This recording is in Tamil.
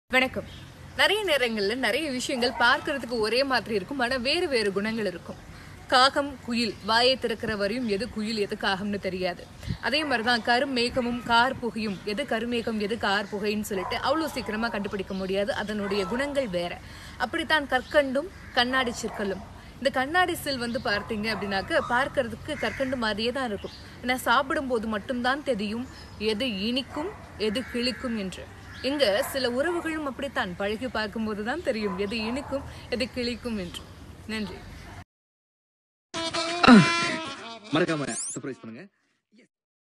வணக்கம் நிறைய நேரங்கள்ல நிறைய விஷயங்கள் பார்க்கிறதுக்கு ஒரே மாதிரி இருக்கும் ஆனா வேறு வேறு குணங்கள் இருக்கும் காகம் குயில் வாயை திறக்கிற வரையும் எது குயில் எது காகம்னு தெரியாது அதே மாதிரிதான் கருமேகமும் கார் புகையும் எது கருமேகம் எது கார் புகைன்னு சொல்லிட்டு அவ்வளோ சீக்கிரமா கண்டுபிடிக்க முடியாது அதனுடைய குணங்கள் வேற அப்படித்தான் கற்கண்டும் கண்ணாடி சிற்கலும் இந்த கண்ணாடி சில் வந்து பார்த்தீங்க அப்படின்னாக்க பார்க்கறதுக்கு கற்கண்டு மாதிரியே தான் இருக்கும் ஆனால் சாப்பிடும்போது மட்டும்தான் தெரியும் எது இனிக்கும் எது கிளிக்கும் என்று இங்க சில உறவுகளும் அப்படித்தான் பழகி பார்க்கும்போது தான் தெரியும் எது இனிக்கும் எது கிளிக்கும் என்று நன்றி மறக்காம சர்ப்ரைஸ் பண்ணுங்க